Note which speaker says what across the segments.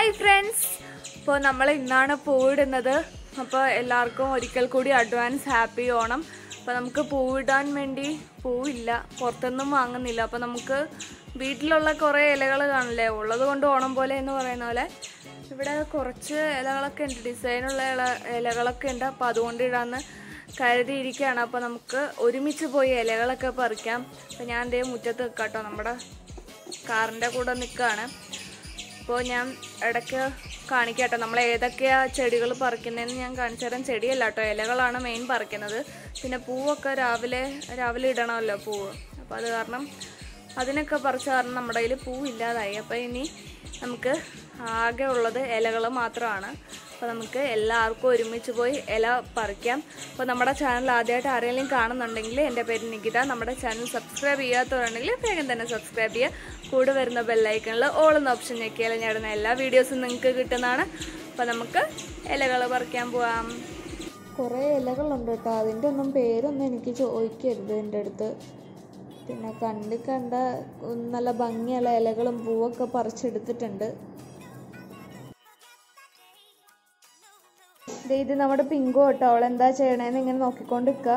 Speaker 1: hi friends ഇപ്പോൾ നമ്മൾ ഇന്നാണ് പൂവിടുന്നത് അപ്പോൾ എല്ലാവർക്കും ഒരിക്കൽ കൂടി അഡ്വാൻസ് ഹാപ്പി ഓണം അപ്പോൾ നമുക്ക് പൂവിടാൻ വേണ്ടി പൂവില്ല പുറത്തൊന്നും വാങ്ങുന്നില്ല അപ്പോൾ നമുക്ക് വീട്ടിലുള്ള കുറേ ഇലകൾ കാണില്ലേ ഉള്ളത് കൊണ്ട് ഓണം പോലെ എന്ന് പറയുന്ന പോലെ ഇവിടെ കുറച്ച് ഇലകളൊക്കെ ഉണ്ട് ഡിസൈനുള്ള ഇല ഇലകളൊക്കെ ഉണ്ട് അപ്പോൾ അതുകൊണ്ട് ഇടാന്ന് കരുതിയിരിക്കുകയാണ് അപ്പോൾ നമുക്ക് ഒരുമിച്ച് പോയി ഇലകളൊക്കെ പറിക്കാം അപ്പോൾ ഞാൻ ദേ മുറ്റത്ത് നിൽക്കാം കേട്ടോ നമ്മുടെ കാറിൻ്റെ കൂടെ നിൽക്കുകയാണ് അപ്പോൾ ഞാൻ ഇടയ്ക്ക് കാണിക്കട്ടെ നമ്മൾ ഏതൊക്കെയാ ചെടികൾ പറിക്കുന്നതെന്ന് ഞാൻ കാണിച്ചു തരാം ചെടിയല്ല കേട്ടോ ഇലകളാണ് മെയിൻ പറിക്കുന്നത് പിന്നെ പൂവൊക്കെ രാവിലെ രാവിലെ ഇടണമല്ലോ പൂവ് അപ്പോൾ അത് കാരണം അതിനൊക്കെ പറിച്ച കാരണം നമ്മുടെ കയ്യിൽ പൂവില്ലാതായി അപ്പോൾ ഇനി നമുക്ക് ആകെ ഉള്ളത് ഇലകൾ മാത്രമാണ് അപ്പോൾ നമുക്ക് എല്ലാവർക്കും ഒരുമിച്ച് പോയി ഇല പറിക്കാം അപ്പോൾ നമ്മുടെ ചാനൽ ആദ്യമായിട്ട് ആരെങ്കിലും കാണുന്നുണ്ടെങ്കിൽ എൻ്റെ പേര് നികിത നമ്മുടെ ചാനൽ സബ്സ്ക്രൈബ് ചെയ്യാത്തവരുണ്ടെങ്കിൽ വേഗം തന്നെ സബ്സ്ക്രൈബ് ചെയ്യുക കൂടെ വരുന്ന ബെല്ലൈക്കണിൽ ഓൾ എന്ന ഓപ്ഷൻ ഞെക്കിയാൽ ഞാൻ ഇടുന്ന എല്ലാ വീഡിയോസും നിങ്ങൾക്ക് കിട്ടുന്നതാണ് അപ്പോൾ നമുക്ക് ഇലകൾ പറിക്കാൻ പോവാം കുറേ ഇലകളുണ്ട് കേട്ടോ അതിൻ്റെ ഒന്നും പേരൊന്നും എനിക്ക് ചോദിക്കരുത് എൻ്റെ അടുത്ത് പിന്നെ കണ്ട് കണ്ട നല്ല ഭംഗിയുള്ള ഇലകളും പൂവൊക്കെ പറിച്ചെടുത്തിട്ടുണ്ട് ദേ ഇത് നമ്മുടെ പിങ്കു കേട്ടോ അവൾ എന്താ ചെയ്യണേന്ന് ഇങ്ങനെ നോക്കിക്കൊണ്ട് നിൽക്കുക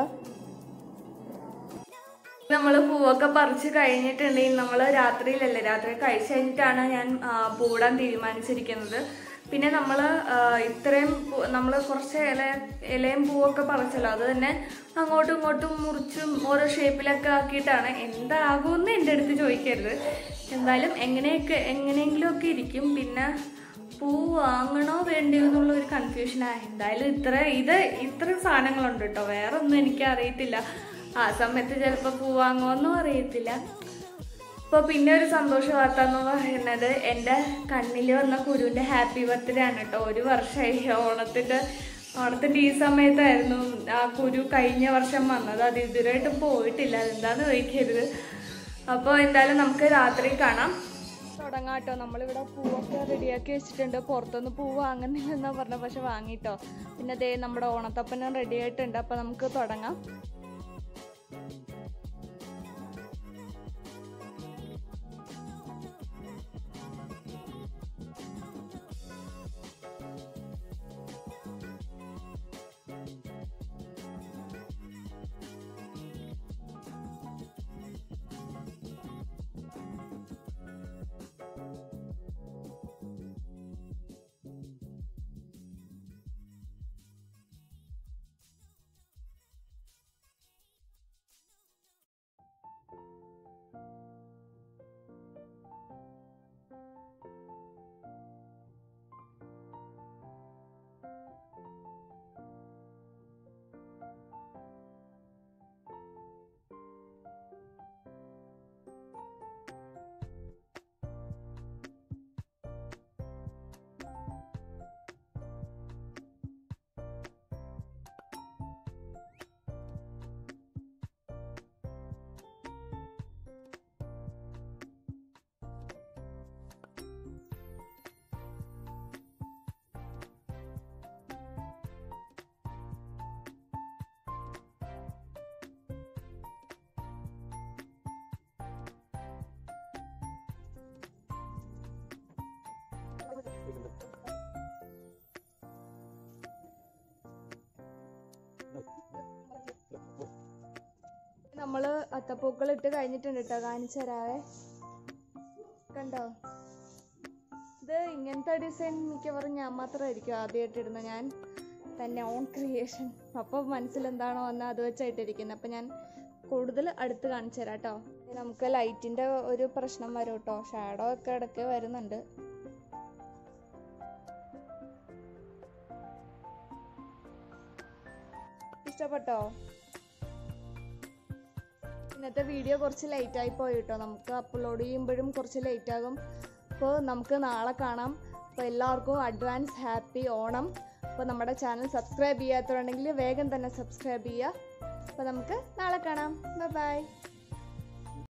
Speaker 1: നമ്മൾ പൂവൊക്കെ പറിച്ച് കഴിഞ്ഞിട്ടുണ്ടെങ്കിൽ നമ്മൾ രാത്രിയിലല്ലേ രാത്രി കഴിച്ച് കഴിഞ്ഞിട്ടാണ് ഞാൻ ആ, പൂടാൻ തീരുമാനിച്ചിരിക്കുന്നത് പിന്നെ നമ്മൾ ഇത്രയും നമ്മൾ കുറച്ച് ഇല ഇലയും പൂവൊക്കെ പറിച്ചല്ലോ അത് തന്നെ അങ്ങോട്ടും ഇങ്ങോട്ടും മുറിച്ചും ഓരോ ഷേപ്പിലൊക്കെ ആക്കിയിട്ടാണ് എന്താകുമെന്ന് എൻ്റെ അടുത്ത് ചോദിക്കരുത് എന്തായാലും എങ്ങനെയൊക്കെ എങ്ങനെയെങ്കിലുമൊക്കെ ഇരിക്കും പിന്നെ പൂ വാങ്ങണോ വേണ്ടിയോ എന്നുള്ള ഒരു കൺഫ്യൂഷനാണ് എന്തായാലും ഇത്ര ഇത് ഇത്ര സാധനങ്ങളുണ്ട് കേട്ടോ വേറെ ഒന്നും എനിക്ക് അറിയത്തില്ല ആ സമയത്ത് ചിലപ്പോൾ പൂ വാങ്ങുമെന്നും അറിയത്തില്ല അപ്പോൾ പിന്നെ ഒരു സന്തോഷ വാർത്ത എന്ന് പറയുന്നത് എൻ്റെ കണ്ണിൽ വന്ന കുരുവിൻ്റെ ഹാപ്പി ബർത്ത്ഡേ ആണ് കേട്ടോ ഒരു വർഷമായി ഓണത്തിൻ്റെ ഓണത്തിൻ്റെ ഈ സമയത്തായിരുന്നു ആ കുരു കഴിഞ്ഞ വർഷം വന്നത് അത് ഇതുവരെയായിട്ടും പോയിട്ടില്ല അതെന്താന്ന് ചോദിക്കരുത് അപ്പോൾ എന്തായാലും നമുക്ക് രാത്രി കാണാം തുടങ്ങാം കേട്ടോ നമ്മളിവിടെ പൂവൊക്കെ റെഡിയാക്കി വെച്ചിട്ടുണ്ട് പുറത്തൊന്നും പൂ വാങ്ങുന്നില്ലെന്നാ പറഞ്ഞത് പക്ഷെ വാങ്ങിട്ടോ പിന്നെ ദേ നമ്മുടെ ഓണത്തപ്പനും റെഡി ആയിട്ടുണ്ട് അപ്പോൾ നമുക്ക് തുടങ്ങാം നമ്മൾ അത്തപ്പൂക്കൾ ഇട്ട് കഴിഞ്ഞിട്ടുണ്ട് കേട്ടോ കാണിച്ചു തരാവേ കണ്ടോ ഇത് ഇങ്ങനത്തെ ഡിസൈൻ മിക്കവാറും ഞാൻ മാത്രമായിരിക്കും ആദ്യമായിട്ട് ഇടുന്നത് ഞാൻ തന്നെ ഓൺ ക്രിയേഷൻ അപ്പോൾ മനസ്സിൽ എന്താണോ വന്നാൽ അത് വെച്ചായിട്ടിരിക്കുന്നത് അപ്പം ഞാൻ കൂടുതൽ അടുത്ത് കാണിച്ചു തരാം കേട്ടോ നമുക്ക് ലൈറ്റിൻ്റെ ഒരു പ്രശ്നം വരും കേട്ടോ ഷാഡോ ഒക്കെ ഇടയ്ക്ക് വരുന്നുണ്ട് ഇഷ്ടപ്പെട്ടോ ഇന്നത്തെ വീഡിയോ കുറച്ച് ലേറ്റ് ആയി പോയി കേട്ടോ നമുക്ക് അപ്ലോഡ് ചെയ്യുമ്പോഴും കുറച്ച് ലേറ്റ് ആകും അപ്പോൾ നമുക്ക് നാളെ കാണാം അപ്പോൾ എല്ലാവർക്കും അഡ്വാൻസ് ഹാപ്പി ഓണം അപ്പോൾ നമ്മുടെ ചാനൽ സബ്സ്ക്രൈബ് ചെയ്യാത്തവരുണ്ടെങ്കിൽ വേഗം തന്നെ സബ്സ്ക്രൈബ് ചെയ്യുക അപ്പോൾ നമുക്ക് നാളെ കാണാം ബൈ ബൈ